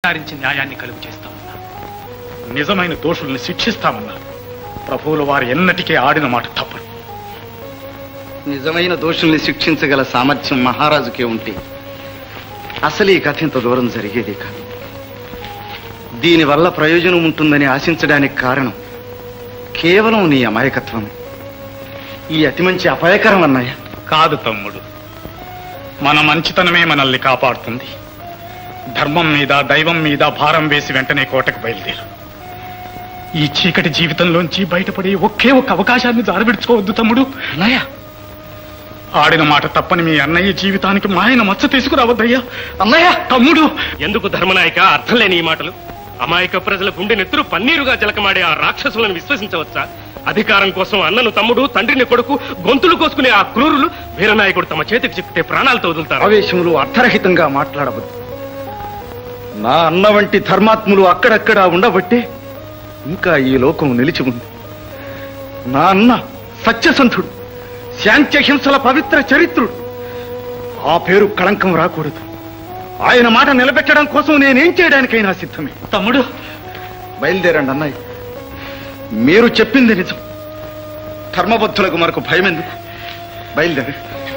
విచారించి న్యాయాన్ని కలుగు చేస్తామన్నా నిజమైన దోషుల్ని శిక్షిస్తామన్నా ప్రభువుల వారు ఎన్నటికీ ఆడిన మాట తప్పరు నిజమైన దోషుల్ని శిక్షించగల సామర్థ్యం మహారాజుకే ఉంటే అసలు ఈ కథ ఇంత దూరం జరిగేది కాదు దీనివల్ల ప్రయోజనం ఉంటుందని ఆశించడానికి కారణం కేవలం నీ అమాయకత్వం ఈ అతి మంచి అపాయకరం అన్నయ్య కాదు తమ్ముడు మన మంచితనమే మనల్ని కాపాడుతుంది ధర్మం మీద దైవం మీద భారం వేసి వెంటనే కోటకు బయలుదేరు ఈ చీకటి జీవితంలోంచి బయటపడి ఒకే ఒక్క అవకాశాన్ని జారవిడుచుకోవద్దు తమ్ముడు అన్నయ్య ఆడిన మాట తప్పని మీ అన్నయ్య జీవితానికి మాయన మచ్చ తీసుకురావద్దయ్యా అన్నయ్య తమ్ముడు ఎందుకు ధర్మనాయక అర్థం లేని ఈ మాటలు అమాయక ప్రజల గుండె నెత్తురు పన్నీరుగా జలకమాడే ఆ రాక్షసులను విశ్వసించవచ్చా అధికారం కోసం అన్నను తమ్ముడు తండ్రిని కొడుకు గొంతులు కోసుకునే ఆ క్రూరులు వీరనాయకుడు తమ చేతికి చిక్కితే ప్రాణాలతో వదులుతారు ఆవేశములు అర్థరహితంగా మాట్లాడవద్దు నా అన్న వంటి ధర్మాత్ములు అక్కడక్కడా ఉండబట్టే ఇంకా ఈ లోకం నిలిచి ఉంది నా అన్న సత్యసంధుడు శాంత్యహింసల పవిత్ర చరిత్రుడు ఆ పేరు కళంకం రాకూడదు ఆయన మాట నిలబెట్టడం కోసం నేనేం చేయడానికైనా సిద్ధమే తమ్ముడు బయలుదేరండి అన్నయ్య మీరు చెప్పింది నిజం ధర్మబద్ధులకు మనకు భయం ఎందుకు బయలుదేరి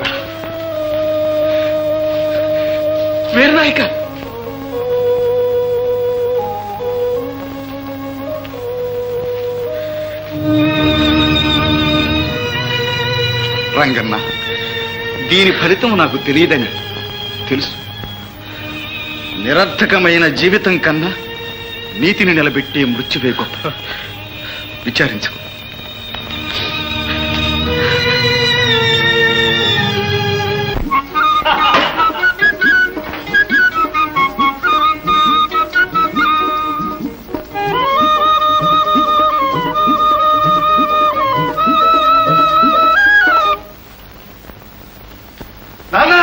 వీరనాయక రంగన్న దీని ఫలితం నాకు తెలియదని తెలుసు నిరర్థకమైన జీవితం కన్నా నీతిని నిలబెట్టే మృత్యువే గొప్ప విచారించుకో నాన్న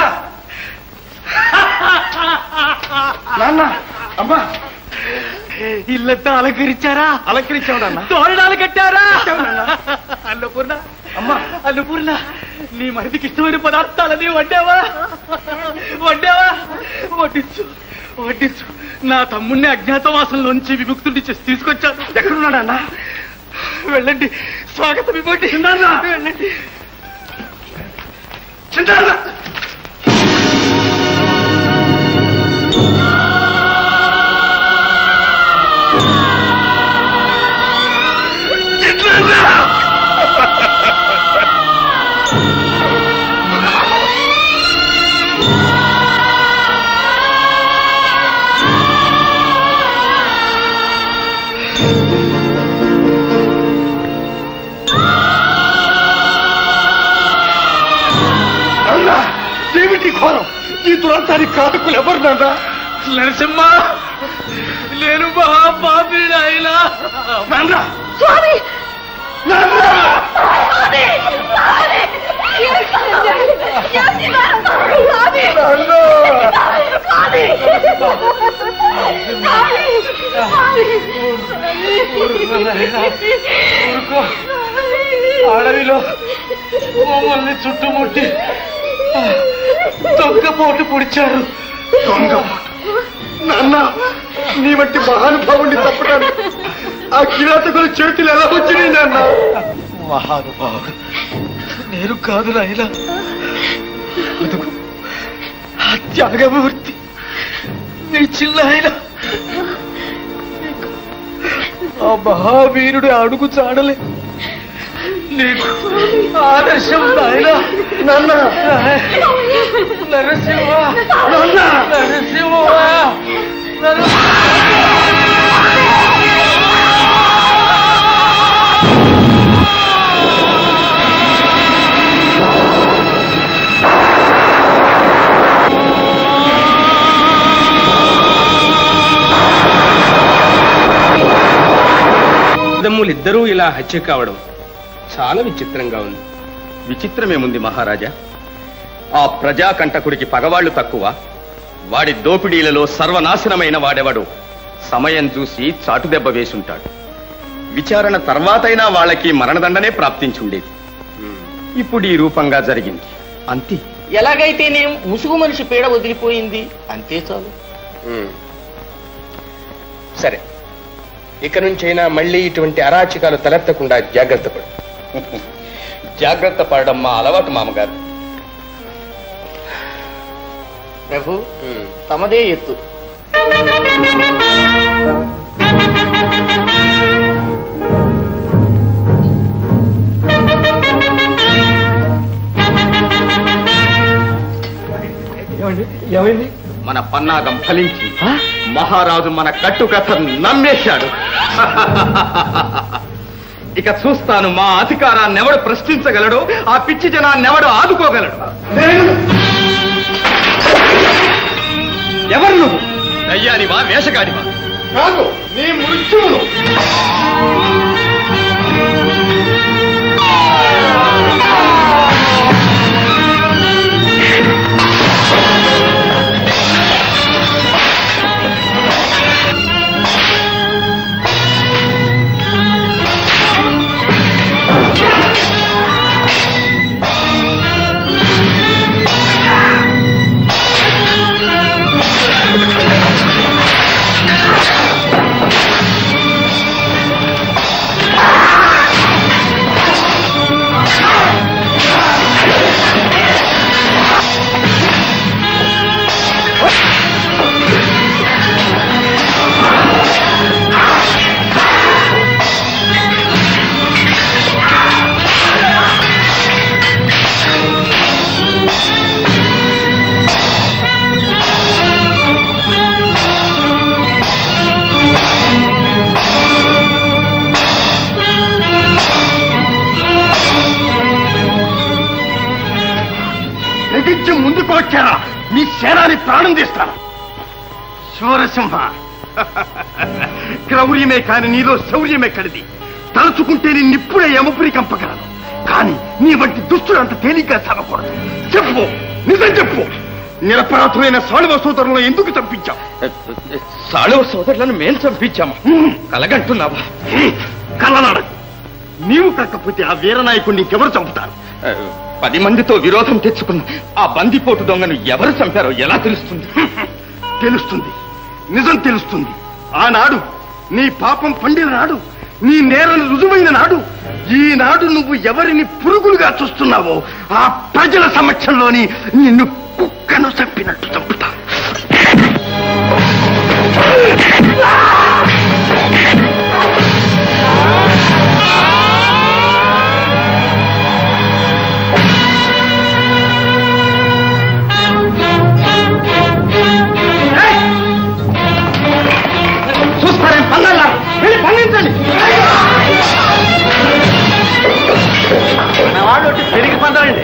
నాన్న అమ్మా ఇల్లంతా అలంకరించారా అలంకరించావు నాన్న తోరణాలు కట్టారా అన్నపూర్ణ అమ్మా అన్నపూర్ణ నీ మరిదికి ఇష్టమైన పదార్థాలని వండావా వండావా వడ్డించు వడ్డించు నా తమ్ముణ్ణి అజ్ఞాతవాసంలోంచి విముక్తుడి చేసి తీసుకొచ్చాను ఎక్కడున్నాడు అన్న వెళ్ళండి స్వాగతం ఇవ్వండి వెళ్ళండి చింతారణ ఏమిటి ఘోరం ఈ దురంతానికి కారకులు ఎవరు నాన్న నరసింహ నేను మహాపాపి నాయనా నాన్న స్వామి నాన్న స్వామి స్వామి స్వామి అడవిలో మమ్మల్ని చుట్టుముట్టి దొంగపోటు పొడిచారు దొంగ నాన్న నీ వంటి మహానుభావుని తప్పడానికి ఆ కిరాతకుల చేతులు ఎలా వచ్చినాయి నాన్న మహానుభావుడు నేను కాదు నాయన అదుగు ఆ త్యాగమూర్తి నీ చిన్న ఆయన ఆ మహావీరుడు అడుగు చాడలే నీకు ఆదర్శం నాయన నాన్న నరసింహ నాన్న నరసింహ నరసింహ దమ్ములిద్దరూ ఇలా హత్య కావడం చాలా విచిత్రంగా ఉంది విచిత్రమేముంది మహారాజా ఆ ప్రజాకంటకుడికి పగవాళ్లు తక్కువ వాడి దోపిడీలలో సర్వనాశనమైన వాడెవడు సమయం చూసి చాటుదెబ్బ వేసుంటాడు విచారణ తర్వాతైనా వాళ్ళకి మరణదండనే ప్రాప్తించుండేది ఇప్పుడు ఈ రూపంగా జరిగింది అంతే ఎలాగైతేనేం ముసుగు మనిషి పీడ వదిలిపోయింది అంతే చాలు సరే ఇక నుంచైనా మళ్ళీ ఇటువంటి అరాచకాలు తలెత్తకుండా జాగ్రత్త పడు జాగ్రత్త పడడం మా అలవాటు మామగారు ప్రభు తమదే ఎత్తు మన పన్నాగం ఫలించి మహారాజు మన కట్టుకథ నమ్మేశాడు ఇక చూస్తాను మా అధికారాన్ని ఎవడు ప్రశ్నించగలడు ఆ పిచ్చి జనాన్ని ఎవడు ఆదుకోగలడు ఎవరు నువ్వు దయ్యానివా వేషగాడివా కాదు నీ మృత్యువును తెగించి ముందుకు వచ్చారా మీ సేనాని ప్రాణం తీస్తాను శూరసింహ క్రౌర్యమే కాని నీలో శౌర్యమే కడిది తలుచుకుంటే నీ నిప్పుడే యమపురి కంపగలను కానీ నీ వంటి దుస్తుడు అంత తేలిగ్గా చదవకూడదు చెప్పు నిజం చెప్పు నిరపరాధులైన సాళువ సోదరులను ఎందుకు చంపించావు సాళువ సోదరులను మేం చంపించాము కలగంటున్నావా కలనాడు నీవు కాకపోతే ఆ వీరనాయకుడిని ఇంకెవరు చంపుతారు ఆ, పది మందితో విరోధం తెచ్చుకున్న ఆ బందిపోటు దొంగను ఎవరు చంపారో ఎలా తెలుస్తుంది తెలుస్తుంది నిజం తెలుస్తుంది ఆనాడు నీ పాపం పండిన నాడు నీ నేరం రుజువైన నాడు ఈనాడు నువ్వు ఎవరిని పురుగులుగా చూస్తున్నావో ఆ ప్రజల సమక్షంలోని నిన్ను కుక్కను చంపినట్టు చంపుతా చూస్తారేం పన్నల్లా వెళ్ళి పండించండి మన వాళ్ళు వచ్చి తిరిగి పందాలండి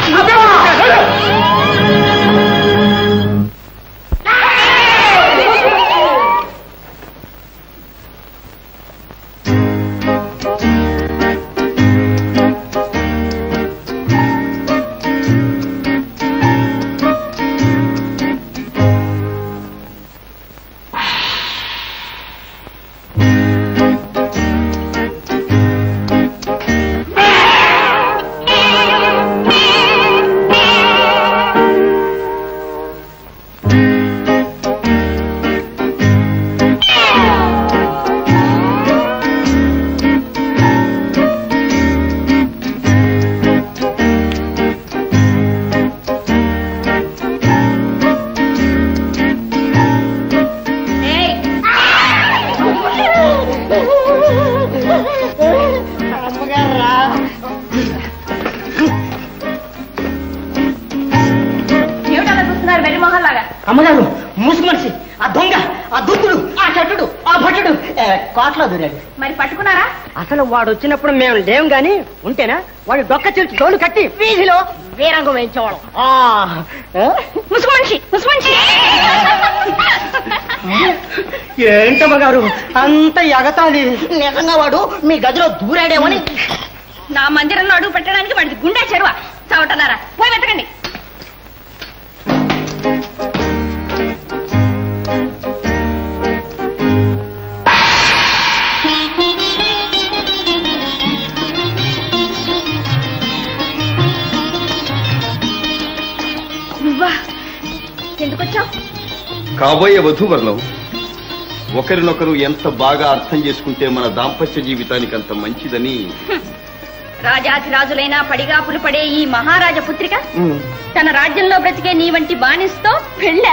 ఏమిటలా చూస్తున్నారు వెర్రి మొహల్లాగా అమ్మగారు ముసుగు మనిషి ఆ దొంగ ఆ దుత్తుడు ఆ చట్టుడు ఆ భట్టుడు ఏ, కోట్లో దూరాడు మరి పట్టుకున్నారా అసలు వాడు వచ్చినప్పుడు మేము లేం గాని ఉంటేనా వాడు డొక్క చిరుచు తోలు కట్టి వీధిలో వీరంగం వేయించేవాళ్ళం ఆ, ఏ? ముసుగు మనిషి ముసుగు మనిషి ఏంటమ్మగారు అంత ఎగతాది నిజంగా వాడు మీ గదిలో దూరాడేమని నా మందిరంలో అడుగు పెట్టడానికి వాడికి గుండె చెరువ చావటన్నారా పోయి వెతకండి నువ్వా ఎందుకు వచ్చావు కాబోయే వధూవరులు ఒకరినొకరు ఎంత బాగా అర్థం చేసుకుంటే మన దాంపత్య జీవితానికి అంత మంచిదని రాజాధిరాజులైనా పడిగాపులు పడే ఈ మహారాజ పుత్రిక తన రాజ్యంలో బ్రతికే నీ వంటి బానిస్తో పెళ్ళ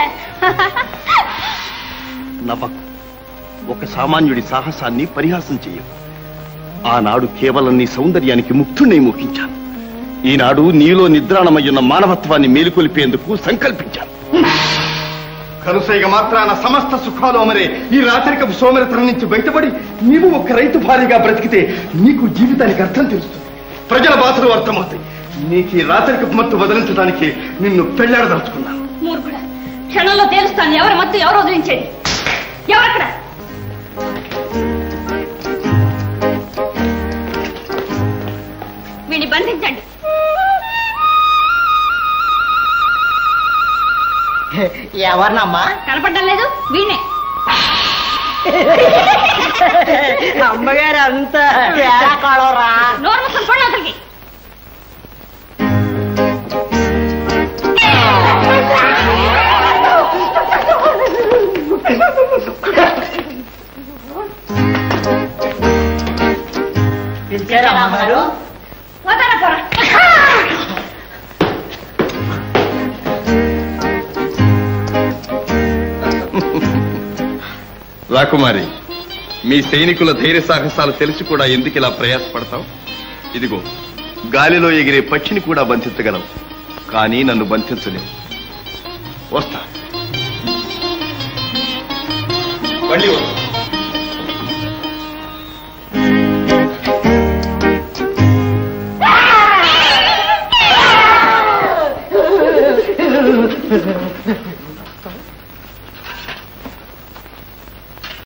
నవ్వకు ఒక సామాన్యుడి సాహసాన్ని పరిహాసం చెయ్యవు ఆనాడు కేవలం నీ సౌందర్యానికి ముక్తుణ్ణి మోహించాను ఈనాడు నీలో నిద్రాణమయ్యున్న మానవత్వాన్ని మేలుకొలిపేందుకు సంకల్పించాను కనుసైగ మాత్రాన సమస్త సుఖాలు అమరే ఈ రాత్రికపు సోమరతనం నుంచి బయటపడి నీవు ఒక రైతు భార్యగా బ్రతికితే నీకు జీవితానికి అర్థం తెలుస్తుంది ప్రజల బాధలు అర్థమవుతాయి నీకు ఈ రాత్రికపు మత్తు వదిలించడానికి నిన్ను పెళ్లాడదలుచుకున్నాను మూర్ఖుడా క్షణంలో తేలుస్తాను ఎవరి మత్తు ఎవరు వదిలించేది ఎవరక్కడ వీడిని బంధించండి ఎవరినమ్మా కనపడడం లేదు వీణే అమ్మగారు అంత తేడా కొడవరా నోరు మొత్తం పడి అతనికి పిలిచారా అమ్మగారు పోతారా పోరా రాకుమారి మీ సైనికుల ధైర్య సాహసాలు తెలిసి కూడా ఎందుకు ఇలా ప్రయాసపడతావు ఇదిగో గాలిలో ఎగిరే పక్షిని కూడా బంధించగలవు కానీ నన్ను బంధించలేవు వస్తా మళ్ళీ వస్తా